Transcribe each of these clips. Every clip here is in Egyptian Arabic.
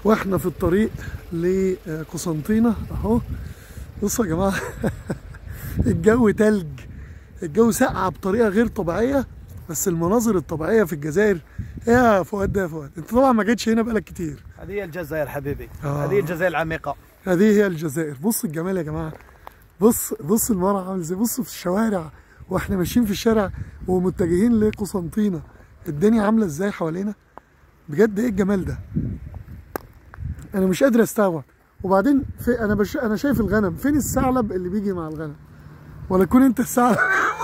واحنا في الطريق لقسنطينة اهو بصوا يا جماعة الجو تلج الجو ساقعة بطريقة غير طبيعية بس المناظر الطبيعية في الجزائر يا فؤاد ده يا فؤاد انت طبعا ما جيتش هنا بقالك كتير هذه هي الجزائر حبيبي آه. هذه الجزائر العميقة هذه هي الجزائر بص الجمال يا جماعه بص بص المرة عامل ازاي بص في الشوارع واحنا ماشيين في الشارع ومتجهين لقسنطينة الدنيا عامله ازاي حوالينا بجد ايه الجمال ده انا مش قادر استوعب وبعدين في انا بش... انا شايف الغنم فين الثعلب اللي بيجي مع الغنم ولا تكون انت الثعلب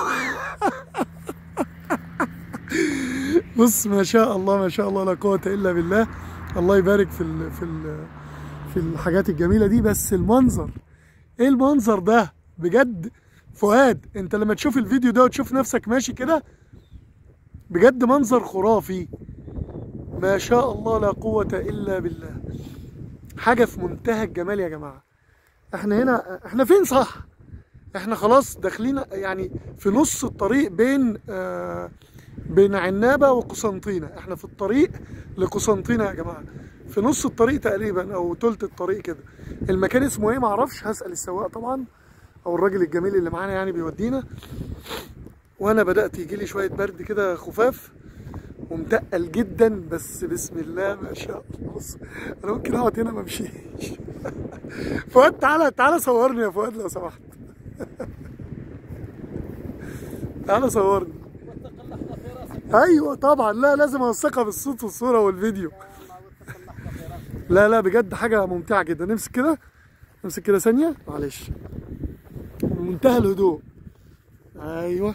بص ما شاء الله ما شاء الله لا قوة الا بالله الله يبارك في ال... في ال... في الحاجات الجميله دي بس المنظر ايه المنظر ده بجد فؤاد انت لما تشوف الفيديو ده وتشوف نفسك ماشي كده بجد منظر خرافي ما شاء الله لا قوة إلا بالله حاجة في منتهى الجمال يا جماعة احنا هنا احنا فين صح احنا خلاص داخلين يعني في نص الطريق بين آه بين عنابة وقسنطينة احنا في الطريق لقسنطينة يا جماعة في نص الطريق تقريبا او تلت الطريق كده المكان اسمه ايه معرفش هسأل السواق طبعا او الراجل الجميل اللي معانا يعني بيودينا وانا بدأت يجيلي شوية برد كده خفاف ومتقل جدا بس بسم الله ما شاء الله بص انا ممكن اقعد هنا ما امشيش فؤاد تعالى تعالى صورني يا فؤاد لو سمحت تعالى صورني ايوه طبعا لا لازم اوثقها بالصوت والصوره والفيديو لا لا بجد حاجه ممتعه جدا نمسك كده نمسك كده ثانيه معلش بمنتهى الهدوء ايوه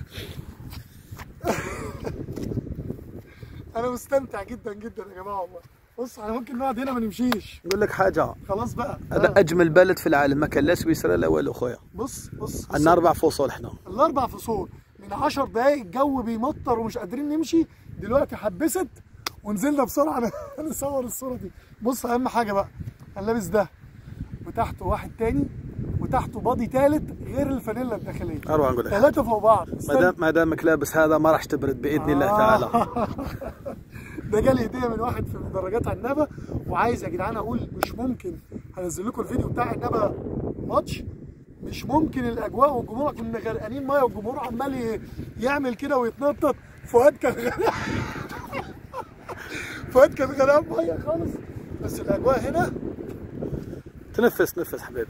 انا مستمتع جدا جدا يا جماعه والله بص احنا ممكن نقعد هنا ما نمشيش نقول لك حاجة خلاص بقى هذا آه. أجمل بلد في العالم ما كان لا سويسرا لا والو خويا بص بص, بص. عندنا أربع فصول احنا الاربع فصول من 10 دقايق الجو بيمطر ومش قادرين نمشي دلوقتي حبست ونزلنا بسرعه نصور الصوره دي بص اهم حاجه بقى انا لابس ده وتحته واحد تاني وتحته باضي تالت غير الفانيلا الداخليه أروح نقول لك ثلاثه فوق بعض ما استنى. دام ما دامك لابس هذا ما راح تبرد باذن الله تعالى ده جالي هديه من واحد في مدرجات عنابه وعايز يا جدعان اقول مش ممكن هنزل لكم الفيديو بتاع عنابه ماتش مش ممكن الاجواء والجمهور كنا غرقانين ميه والجمهور عمال ي- يعمل كده ويتنطط فؤاد كان غرقان فؤاد كان غرقان ميه خالص بس الاجواء هنا تنفس نفس حبيبي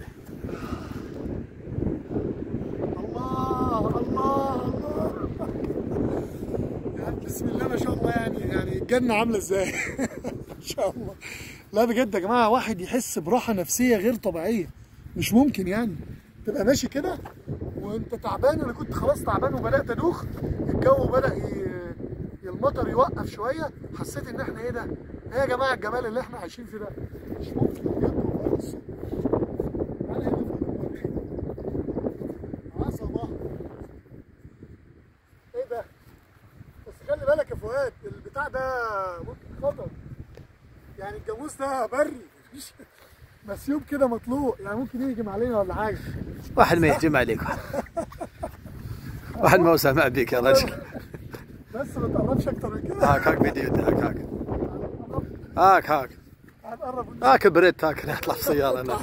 الله الله الله يعني بسم الله ما شاء الله يعني يعني الجنة عاملة ازاي؟ ما شاء الله لا بجد يا جماعة واحد يحس براحة نفسية غير طبيعية مش ممكن يعني تبقى ماشي كده وانت تعبان انا كنت خلاص تعبان وبدأت ادوخ الجو بدأ ي- المطر يوقف شوية حسيت ان احنا ايه ده؟ ايه يا جماعة الجمال اللي احنا عايشين فيه ده؟ مش ممكن بجد والله بص. تعالى هنا فوق المريخ. عسى الله ايه ده بس خلي بالك يا فؤاد البتاع ده ممكن خطر يعني الجاموس ده بري مش مسيوب كده مطلوق يعني ممكن يهجم علينا ولا حاجه واحد ما يهجم عليك واحد ما سامع بيك يا رجل بس ما تقربش اكتر من كده هاك هاك بيدي يدي هاك هاك هاك هاك هنقرب ون- هاك بريت هاك نطلع في سيارة أنا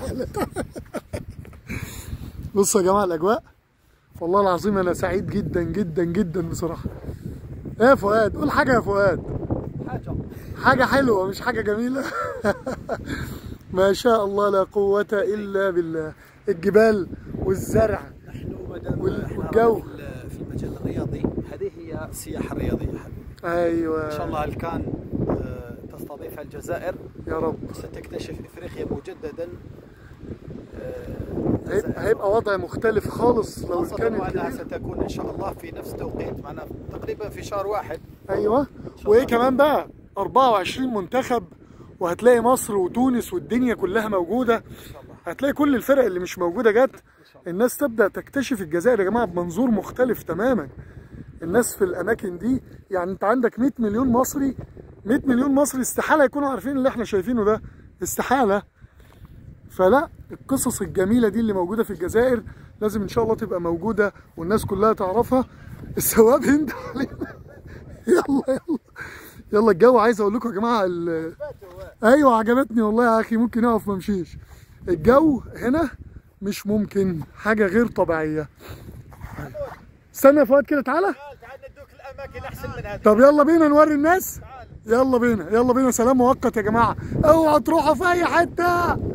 بصوا يا جماعه الاجواء والله العظيم انا سعيد جدا جدا جدا بصراحه ايه يا فؤاد قول حاجه يا فؤاد حاجة حاجة حلوة مش حاجة جميلة ما شاء الله لا قوة إلا بالله الجبال والزرع نحن ما دام وال- إحنا والجو. في في المجال الرياضي هذه هي السياحة الرياضية حبيبي أيوة إن شاء الله الكان آه، تستضيف الجزائر يا رب ستكتشف إفريقيا مجددا آه، هيبقى, هيبقى وضع مختلف خالص لو خاصة كانت وأنها كبيرة. ستكون إن شاء الله في نفس توقيت معنا تقريبا في شهر واحد أيوة وإيه كمان بقى 24 منتخب وهتلاقي مصر وتونس والدنيا كلها موجودة إن شاء الله هتلاقي كل الفرق اللي مش موجودة جت الناس تبدأ تكتشف الجزائر يا جماعة بمنظور مختلف تماما الناس في الأماكن دي يعني أنت عندك 100 مليون مصري 100 مليون مصري استحالة يكونوا عارفين اللي احنا شايفينه ده استحالة فلا القصص الجميلة دي اللي موجودة في الجزائر لازم إن شاء الله تبقى موجودة والناس كلها تعرفها السواق هند علينا يلا يلا يلا الجو عايز اقول لكم يا جماعه ال- ايوه عجبتني والله يا اخي ممكن اقف ما امشيش الجو هنا مش ممكن حاجه غير طبيعيه استنى يا فؤاد كده تعالى تعال ندوك الاماكن احسن من هذه طب يلا بينا نوري الناس يلا بينا يلا بينا سلام مؤقت يا جماعه اوعوا تروحوا في اي حته